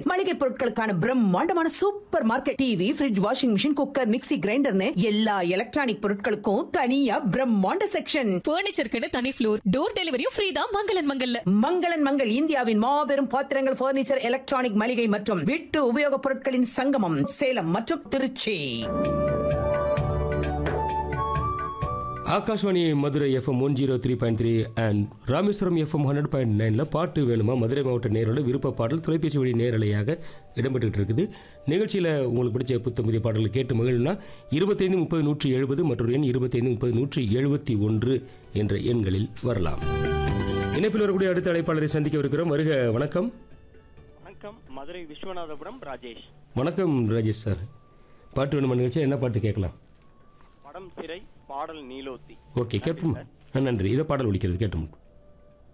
மளிகை பொருட்களுக்கான பிரம்மாண்டமான super market TV fridge washing machine cooker mixie கிரைண்டர்னு எல்லா எலக்ட்ரானிக் பொருட்களுக்கும் தனியா பிரம்மாண்ட செக்ஷன் பர்னிச்சருக்குன்னு தனி ஃப்ளோர் டோர் டெலிவரியும் ஃப்ரீ தான் மங்களன் மங்கல்ல மங்களன் மங்கள் இந்தியாவின் மாபெரும் பாத்திரங்கள் பர்னிச்சர் எலக்ட்ரானிக் மளிகை மற்றும் வீட்டு உபயோகப் பொருட்களின் சங்கமம் சேலம் மற்றும் Tiruchi Akashvani Madurai FM one zero three point three and Rameswaram FM hundred point நைனில் பாட்டு வேணுமா மதுரை மாவட்ட நேரோட விருப்ப பாடல் தொலைபேசி வழி நேரலையாக இடம்பெற்றுட்டு இருக்குது நிகழ்ச்சியில் உங்களுக்கு பிடிச்ச புத்தம் புதிய பாடல்களை கேட்டு மகிழ்னா இருபத்தைந்து முப்பது நூற்றி எழுபது மற்றொரு எண் இருபத்தைந்து முப்பது நூற்றி எழுபத்தி ஒன்று என்ற எண்களில் வரலாம் இணைப்பில் வரக்கூடிய அடுத்த அழைப்பாளரை சந்திக்கவிருக்கிறோம் வருக வணக்கம் வணக்கம் மதுரை விஸ்வநாதபுரம் ராஜேஷ் வணக்கம் ராஜேஷ் சார் பாட்டு வேணுமா நிகழ்ச்சி என்ன பாட்டு கேட்கலாம் படம் சிறை பாடல் நீலோத்தி ஓகே கேட்போம் நன்றி இதை பாடல் ஒழிக்கிறது கேட்டோம்